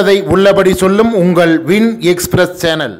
உள்ளதை உள்ளபடி சொல்லும் உங்கள் Win Express channel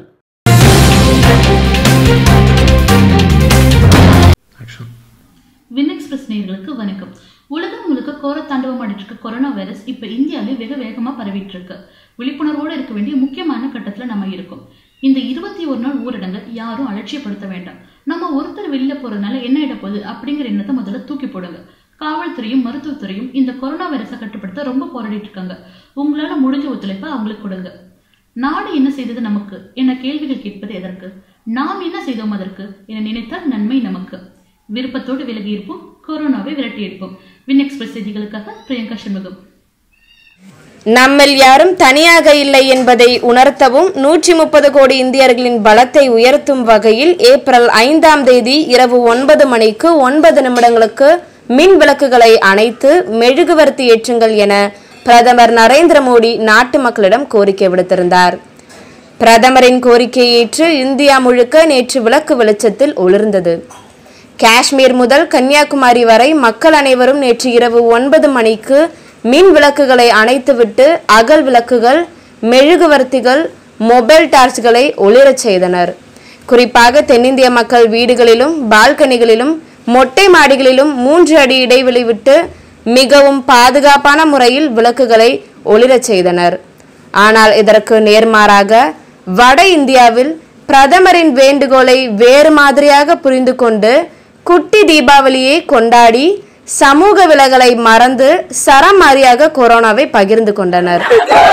Win Express நேயர்களுக்கு வணக்கம் உலகம் முழுக்க கோர தாண்டவம் அடிட்டு இருக்க கொரோனா வைரஸ் இப்ப இந்தியாவிலே வெகு வேகமா பரவிட்டு இருக்கு விழிப்புணர்வோடு இருக்க வேண்டிய முக்கியமான கட்டத்துல நம்ம இருக்கோம் இந்த இருபத்தி ஒரு நாள் ஊரடங்கை யாரும் அலட்சியப்படுத்த வேண்டாம் நம்ம ஒருத்தர் வெளியில போறதுனால என்ன ஆயிட போகுது அப்படிங்கிற எண்ணத்தை முதல்ல தூக்கி போடுங்க காவல்துறையும் மருத்துவத்துறையும் இந்த கொரோனா வைரஸை கட்டுப்படுத்த ரொம்ப போராடிட்டு இருக்காங்க உங்களால முடிஞ்ச ஒத்துழைப்பை அவங்களுக்கு கொடுங்க நாடு என்ன செய்தது நமக்கு என கேள்விகள் கேட்பது எதற்கு நாம் என்ன செய்தோம் அதற்கு என நினைத்தால் நன்மை நமக்கு விருப்பத்தோடு விலகி இருப்போம் கொரோனாவை விரட்டி இருப்போம் வின் எக்ஸ்பிரஸ் செய்திகளுக்காக பிரியங்கா சண்முகம் நம்மில் யாரும் தனியாக இல்லை என்பதை உணர்த்தவும் நூற்றி முப்பது கோடி இந்தியர்களின் பலத்தை உயர்த்தும் வகையில் ஏப்ரல் ஐந்தாம் தேதி இரவு ஒன்பது மணிக்கு ஒன்பது நிமிடங்களுக்கு மின் விளக்குகளை அணைத்து மெழுகுவர்த்தி ஏற்றுங்கள் என பிரதமர் நரேந்திர மோடி நாட்டு மக்களிடம் கோரிக்கை விடுத்திருந்தார் பிரதமரின் கோரிக்கையை ஏற்று இந்தியா முழுக்க நேற்று விளக்கு வெளிச்சத்தில் ஒளிர்ந்தது காஷ்மீர் முதல் கன்னியாகுமரி வரை மக்கள் அனைவரும் நேற்று இரவு ஒன்பது மணிக்கு மின் விளக்குகளை அணைத்துவிட்டு அகல் விளக்குகள் மெழுகுவர்த்திகள் மொபைல் டார்ச்களை ஒளிரச் செய்தனர் குறிப்பாக தென்னிந்திய மக்கள் வீடுகளிலும் பால்கனிகளிலும் மொட்டை மாடிகளிலும் மூன்று அடி இடைவெளி விட்டு மிகவும் பாதுகாப்பான முறையில் விளக்குகளை ஒளிரச் செய்தனர் ஆனால் இதற்கு நேர்மாறாக வட இந்தியாவில் பிரதமரின் வேண்டுகோளை வேறு மாதிரியாக புரிந்து கொண்டு குட்டி தீபாவளியை கொண்டாடி சமூக விலகலை மறந்து சரமாரியாக கொரோனாவை பகிர்ந்து கொண்டனர்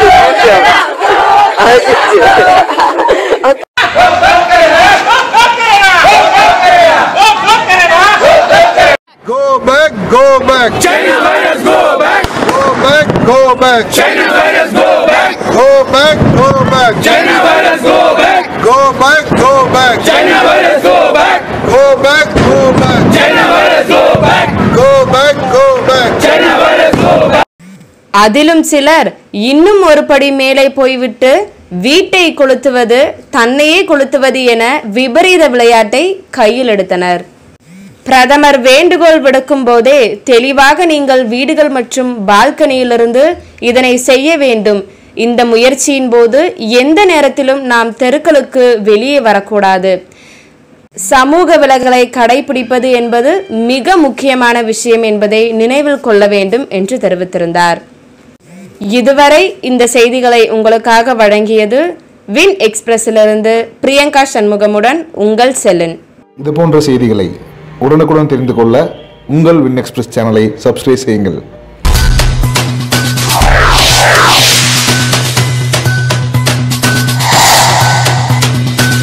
Go back, go back. China virus, go back. Go back, go back. China virus, go back. Go back, go back. China virus, go back. Go back, go back. China virus, go back. Go back, go back. China virus, go back. Go back, go back. China virus, go back. அதிலும் சிலர் இன்னும் ஒரு படி மேலே போய்விட்டு வீட்டை கொளுத்துவது தன்னையே கொளுத்துவது என விபரீத விளையாட்டை கையில் எடுத்தனர் பிரதமர் வேண்டுகோள் விடுக்கும் போதே தெளிவாக நீங்கள் வீடுகள் மற்றும் பால்கனியிலிருந்து இதனை செய்ய வேண்டும் இந்த முயற்சியின் போது எந்த நேரத்திலும் நாம் தெருக்களுக்கு வெளியே வரக்கூடாது சமூக விலகலை கடைபிடிப்பது என்பது மிக முக்கியமான விஷயம் என்பதை நினைவில் கொள்ள வேண்டும் என்று தெரிவித்திருந்தார் இதுவரை இந்த செய்திகளை உங்களுக்காக வழங்கியது வின் எக்ஸ்பிரஸிலிருந்து பிரியங்கா சண்முகமுடன் உங்கள் செல்லன் இது போன்ற செய்திகளை உடனுக்குடன் தெரிந்து கொள்ள உங்கள் வின் எக்ஸ்பிரஸ் சேனலை சப்ஸ்கிரைப் செய்யுங்கள்